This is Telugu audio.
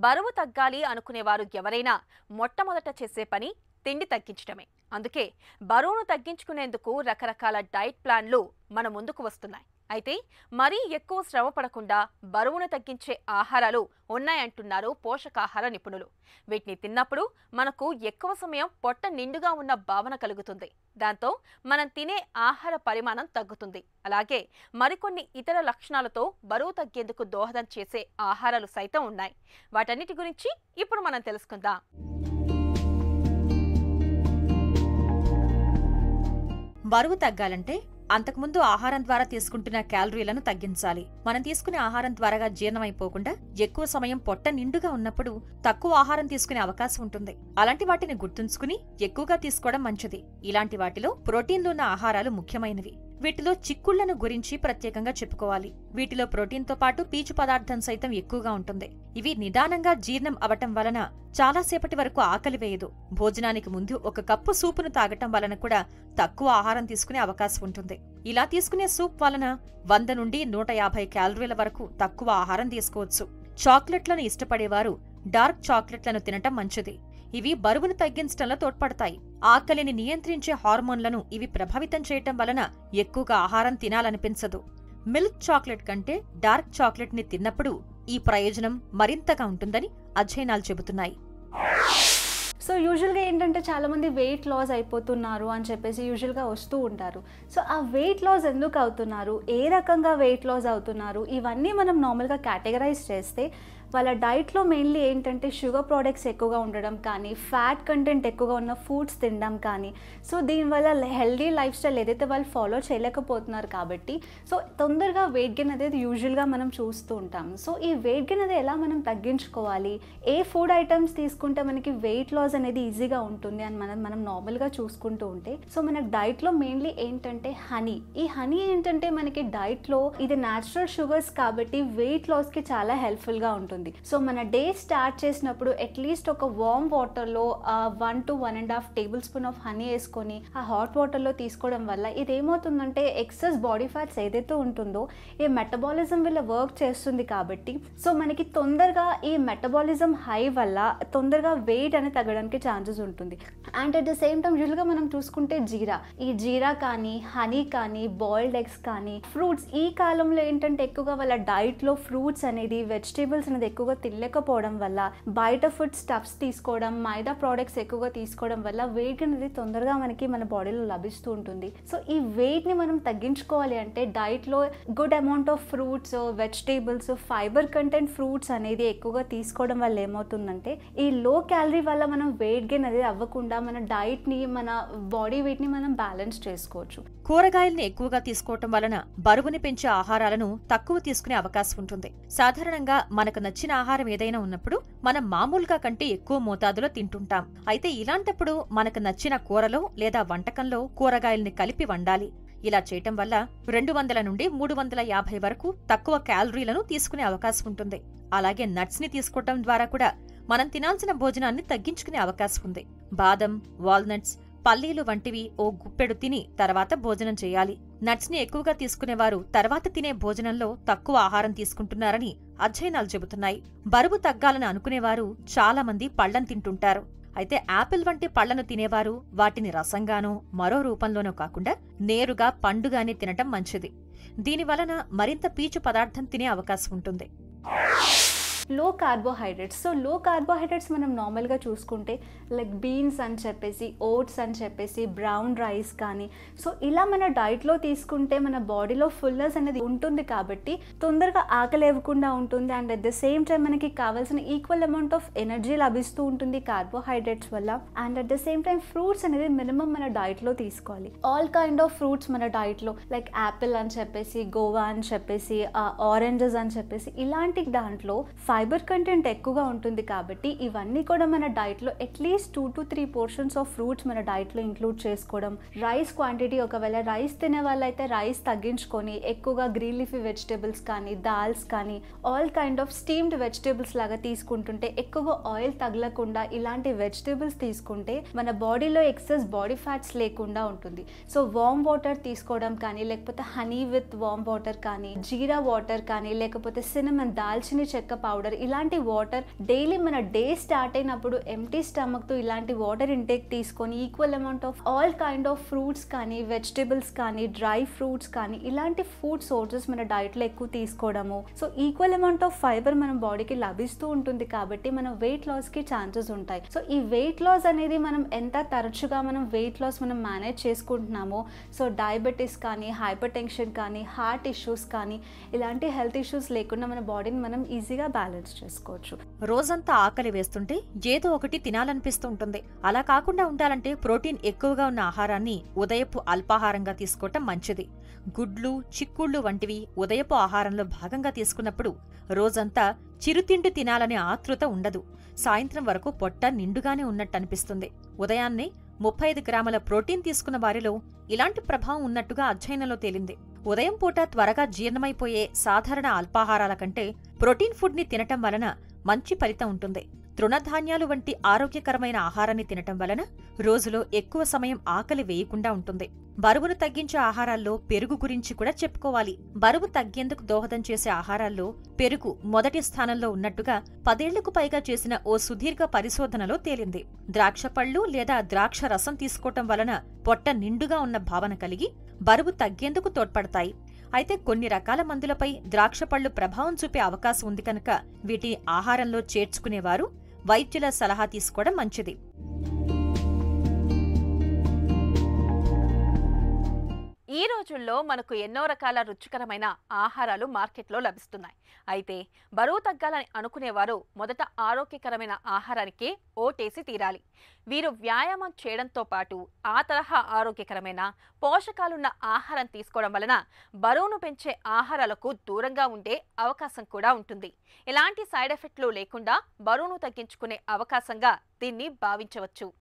బరువు తగ్గాలి అనుకునేవారు ఎవరైనా మొట్టమొదట చేసే పని తిండి తగ్గించడమే అందుకే బరువును తగ్గించుకునేందుకు రకరకాల డైట్ ప్లాన్లు మన ముందుకు వస్తున్నాయి అయితే మరీ ఎక్కువ శ్రమ పడకుండా బరువును తగ్గించే ఆహారాలు ఉన్నాయంటున్నారు పోషకాహార నిపుణులు వీటిని తిన్నప్పుడు మనకు ఎక్కువ సమయం పొట్ట నిండుగా ఉన్న భావన కలుగుతుంది దాంతో మనం తినే ఆహార పరిమాణం తగ్గుతుంది అలాగే మరికొన్ని ఇతర లక్షణాలతో బరువు తగ్గేందుకు దోహదం చేసే ఆహారాలు సైతం ఉన్నాయి వాటన్నిటి గురించి ఇప్పుడు మనం తెలుసుకుందాం బరువు తగ్గాలంటే అంతకుముందు ఆహారం ద్వారా తీసుకుంటున్న క్యాలరీలను తగ్గించాలి మనం తీసుకునే ఆహారం త్వరగా జీర్ణమైపోకుండా ఎక్కువ సమయం పొట్ట నిండుగా ఉన్నప్పుడు తక్కువ ఆహారం తీసుకునే అవకాశం ఉంటుంది అలాంటి వాటిని గుర్తుంచుకుని ఎక్కువగా తీసుకోవడం మంచిది ఇలాంటి వాటిలో ప్రోటీన్లు ఉన్న ఆహారాలు ముఖ్యమైనవి వీటిలో చిక్కుళ్లను గురించి ప్రత్యేకంగా చెప్పుకోవాలి వీటిలో ప్రోటీన్తో పాటు పీచు పదార్థం సైతం ఎక్కువగా ఉంటుంది ఇవి నిదానంగా జీర్ణం అవటం వలన చాలాసేపటి వరకు ఆకలి వేయదు భోజనానికి ముందు ఒక కప్పు సూపును తాగటం వలన కూడా తక్కువ ఆహారం తీసుకునే అవకాశం ఉంటుంది ఇలా తీసుకునే సూప్ వలన వంద నుండి నూట యాభై క్యాలరీల వరకు తక్కువ ఆహారం తీసుకోవచ్చు చాక్లెట్లను ఇష్టపడేవారు డార్క్ చాక్లెట్లను తినటం మంచిది ఇవి బరువును తగ్గించడంలో తోడ్పడతాయి ఆకలిని నియంత్రించే హార్మోన్లను ఇవి ప్రభావితం చేయటం వలన ఎక్కువగా ఆహారం తినాలనిపించదు మిల్క్ చాక్లెట్ కంటే డార్క్ చాక్లెట్ ని తిన్నప్పుడు ఈ ప్రయోజనం మరింతగా ఉంటుందని అధ్యయనాలు చెబుతున్నాయి సో యూజువల్గా ఏంటంటే చాలామంది వెయిట్ లాస్ అయిపోతున్నారు అని చెప్పేసి యూజువల్గా వస్తూ ఉంటారు సో ఆ వెయిట్ లాస్ ఎందుకు అవుతున్నారు ఏ రకంగా వెయిట్ లాస్ అవుతున్నారు ఇవన్నీ మనం నార్మల్గా కేటగరైజ్ చేస్తే వాళ్ళ డైట్లో మెయిన్లీ ఏంటంటే షుగర్ ప్రోడక్ట్స్ ఎక్కువగా ఉండడం కానీ ఫ్యాట్ కంటెంట్ ఎక్కువగా ఉన్న ఫుడ్స్ తినడం కానీ సో దీనివల్ల హెల్దీ లైఫ్ స్టైల్ ఏదైతే వాళ్ళు ఫాలో చేయలేకపోతున్నారు కాబట్టి సో తొందరగా వెయిట్ గెయిన్ అనేది యూజువల్గా మనం చూస్తూ ఉంటాం సో ఈ వెయిట్ గెయిన్ అనేది ఎలా మనం తగ్గించుకోవాలి ఏ ఫుడ్ ఐటమ్స్ తీసుకుంటే మనకి వెయిట్ లాస్ అనేది ఈజీగా ఉంటుంది అని మనం మనం నార్మల్గా చూసుకుంటూ ఉంటే సో మన డైట్లో మెయిన్లీ ఏంటంటే హనీ ఈ హనీ ఏంటంటే మనకి డైట్లో ఇది న్యాచురల్ షుగర్స్ కాబట్టి వెయిట్ లాస్కి చాలా హెల్ప్ఫుల్గా ఉంటుంది సో మన డే స్టార్ట్ చేసినప్పుడు అట్లీస్ట్ ఒక వామ్ వాటర్లో one to one and half tablespoon of honey వేసుకొని ఆ హాట్ వాటర్లో తీసుకోవడం వల్ల ఇది ఏమవుతుందంటే ఎక్సెస్ బాడీ ఫ్యాట్స్ ఏదైతే ఉంటుందో ఈ మెటబాలిజం వల్ల వర్క్ చేస్తుంది కాబట్టి సో మనకి తొందరగా ఈ మెటబాలిజం హై వల్ల తొందరగా వెయిట్ అనేది తగ్గడానికి ఛాన్సెస్ ఉంటుంది and at the same time యూజువల్గా మనం చూసుకుంటే జీరా ఈ జీరా కానీ హనీ కానీ బాయిల్డ్ ఎగ్స్ కానీ ఫ్రూట్స్ ఈ కాలంలో ఏంటంటే ఎక్కువగా వాళ్ళ డైట్లో ఫ్రూట్స్ అనేది వెజిటేబుల్స్ అనేది ఎక్కువగా తినలేకపోవడం వల్ల బయట ఫుడ్ స్టఫ్స్ తీసుకోవడం మైదా ప్రోడక్ట్స్ ఎక్కువగా తీసుకోవడం వల్ల వెయిట్ అనేది తొందరగా మనకి మన బాడీలో లభిస్తూ ఉంటుంది సో ఈ వెయిట్ని మనం తగ్గించుకోవాలి అంటే డైట్లో good amount of fruits vegetables fibre content fruits అనేది ఎక్కువగా తీసుకోవడం వల్ల ఏమవుతుందంటే ఈ లో క్యాలరీ వల్ల మనం వెయిట్ గెయిన్ అనేది అవ్వకుండా మన డైట్ని మన బాడీ వెయిట్ని మనం బ్యాలెన్స్ చేసుకోవచ్చు కూరగాయల్ని ఎక్కువగా తీసుకోవటం వలన బరువుని పెంచే ఆహారాలను తక్కువ తీసుకునే అవకాశం ఉంటుంది సాధారణంగా మనకు నచ్చిన ఆహారం ఏదైనా ఉన్నప్పుడు మనం మామూలుగా కంటే ఎక్కువ మోతాదులో తింటుంటాం అయితే ఇలాంటప్పుడు మనకు నచ్చిన కూరలో లేదా వంటకంలో కూరగాయల్ని కలిపి వండాలి ఇలా చేయటం వల్ల రెండు వందల నుండి మూడు వందల యాభై వరకు తక్కువ క్యాలరీలను తీసుకునే అవకాశం ఉంటుంది అలాగే నట్స్ ని తీసుకోవటం ద్వారా కూడా మనం తినాల్సిన భోజనాన్ని తగ్గించుకునే అవకాశం ఉంది బాదం వాల్నట్స్ పల్లీలు వంటివి ఓ గుప్పెడు తిని తర్వాత భోజనం చేయాలి నట్స్ ని ఎక్కువగా తీసుకునేవారు తర్వాత తినే భోజనంలో తక్కువ ఆహారం తీసుకుంటున్నారని అధ్యయనాలు చెబుతున్నాయి బరువు తగ్గాలని అనుకునేవారు చాలా మంది పళ్లను తింటుంటారు అయితే యాపిల్ వంటి పళ్లను తినేవారు వాటిని రసంగానో మరో రూపంలోనో కాకుండా నేరుగా పండుగానే తినటం మంచిది దీని వలన మరింత పీచు పదార్థం తినే అవకాశం ఉంటుంది లో కార్బోహైడ్రేట్స్ సో లో కార్బోహైడ్రేట్స్ మనం నార్మల్గా చూసుకుంటే లైక్ బీన్స్ అని చెప్పేసి ఓట్స్ అని చెప్పేసి బ్రౌన్ రైస్ కానీ సో ఇలా మన డైట్లో తీసుకుంటే మన బాడీలో ఫుల్నెస్ అనేది ఉంటుంది కాబట్టి తొందరగా ఆకలి ఇవ్వకుండా ఉంటుంది and at the same time మనకి కావాల్సిన ఈక్వల్ అమౌంట్ ఆఫ్ ఎనర్జీ లభిస్తూ ఉంటుంది కార్బోహైడ్రేట్స్ వల్ల and at the same time fruits అనేది మినిమం మన డైట్లో తీసుకోవాలి ఆల్ కైండ్ ఆఫ్ ఫ్రూట్స్ మన డైట్లో లైక్ యాపిల్ అని చెప్పేసి గోవా అని చెప్పేసి ఆరెంజెస్ అని చెప్పేసి ఇలాంటి దాంట్లో ఫైబర్ కంటెంట్ ఎక్కువగా ఉంటుంది కాబట్టి ఇవన్నీ కూడా మన డైట్లో at least two to three portions of fruits మన డైట్లో ఇంక్లూడ్ చేసుకోవడం రైస్ క్వాంటిటీ ఒకవేళ రైస్ తినే వాళ్ళైతే రైస్ తగ్గించుకొని ఎక్కువగా గ్రీన్ లీఫీ వెజిటేబుల్స్ కానీ దాల్స్ కానీ all kind of steamed vegetables లాగా తీసుకుంటుంటే ఎక్కువగా ఆయిల్ తగలకుండా ఇలాంటి వెజిటేబుల్స్ తీసుకుంటే మన బాడీలో ఎక్సెస్ బాడీ ఫ్యాట్స్ లేకుండా ఉంటుంది సో వామ్ వాటర్ తీసుకోవడం కానీ లేకపోతే హనీ విత్ వామ్ వాటర్ కానీ జీరా వాటర్ కానీ లేకపోతే సినమన్ దాల్చిన చెక్క పౌడర్ పౌడర్ ఇలాంటి వాటర్ డైలీ మన డే స్టార్ట్ అయినప్పుడు ఎంటీ స్టమక్తో ఇలాంటి వాటర్ ఇంటేక్ తీసుకొని equal amount of all kind of fruits కానీ వెజిటేబుల్స్ కానీ డ్రై ఫ్రూట్స్ కానీ ఇలాంటి ఫుడ్ సోర్సెస్ మన డైట్లో ఎక్కువ తీసుకోవడము so equal amount of fibre మన బాడీకి లభిస్తూ ఉంటుంది కాబట్టి మన వెయిట్ లాస్కి ఛాన్సెస్ ఉంటాయి సో ఈ వెయిట్ లాస్ అనేది మనం ఎంత తరచుగా మనం వెయిట్ లాస్ మనం మేనేజ్ చేసుకుంటున్నామో సో డయాబెటీస్ కానీ హైపర్ టెన్షన్ కానీ హార్ట్ ఇష్యూస్ కానీ ఇలాంటి హెల్త్ ఇష్యూస్ లేకుండా మన బాడీని మనం ఈజీగా బ్యాలెన్స్ చేసుకోవచ్చు రోజంతా ఆకలి వేస్తుంటే ఏదో ఒకటి తినాలనిపిస్తూ ఉంటుంది అలా కాకుండా ఉండాలంటే ప్రోటీన్ ఎక్కువగా ఉన్న ఆహారాన్ని ఉదయపు అల్పాహారంగా తీసుకోవటం మంచిది గుడ్లు చిక్కుళ్ళు వంటివి ఉదయపు ఆహారంలో భాగంగా తీసుకున్నప్పుడు రోజంతా చిరుతిండి తినాలనే ఆతృత ఉండదు సాయంత్రం వరకు పొట్ట నిండుగానే ఉన్నట్టు అనిపిస్తుంది ఉదయాన్నే ముప్పై ఐదు గ్రాముల ప్రోటీన్ తీసుకున్న వారిలో ఇలాంటి ప్రభావం ఉన్నట్టుగా అధ్యయనంలో తేలింది ఉదయం పూట త్వరగా జీర్ణమైపోయే సాధారణ అల్పాహారాల కంటే ప్రోటీన్ ఫుడ్ ని తినటం వలన మంచి ఫలితం ఉంటుంది తృణధాన్యాలు వంటి ఆరోగ్యకరమైన ఆహారాన్ని తినటం వలన రోజులో ఎక్కువ సమయం ఆకలి వేయకుండా ఉంటుంది బరువును తగ్గించే ఆహారాల్లో పెరుగు గురించి కూడా చెప్పుకోవాలి బరువు తగ్గేందుకు దోహదం చేసే ఆహారాల్లో పెరుగు మొదటి స్థానంలో ఉన్నట్టుగా పదేళ్లకు పైగా చేసిన ఓ సుదీర్ఘ పరిశోధనలో తేలింది ద్రాక్ష పళ్ళు లేదా ద్రాక్ష రసం తీసుకోవటం వలన పొట్ట నిండుగా ఉన్న భావన కలిగి బరువు తగ్గేందుకు తోడ్పడతాయి అయితే కొన్ని రకాల మందులపై ద్రాక్ష పళ్ళు ప్రభావం చూపే అవకాశం ఉంది కనుక వీటిని ఆహారంలో చేర్చుకునేవారు వైద్యుల సలహా తీసుకోవడం మంచిది ఈ రోజుల్లో మనకు ఎన్నో రకాల రుచికరమైన ఆహారాలు మార్కెట్లో లభిస్తున్నాయి అయితే బరువు తగ్గాలని అనుకునేవారు మొదట ఆరోగ్యకరమైన ఆహారానికే ఓటేసి తీరాలి వీరు వ్యాయామం చేయడంతో పాటు ఆ తరహా ఆరోగ్యకరమైన పోషకాలున్న ఆహారం తీసుకోవడం వలన బరువును పెంచే ఆహారాలకు దూరంగా ఉండే అవకాశం కూడా ఉంటుంది ఎలాంటి సైడ్ ఎఫెక్ట్లు లేకుండా బరువును తగ్గించుకునే అవకాశంగా దీన్ని భావించవచ్చు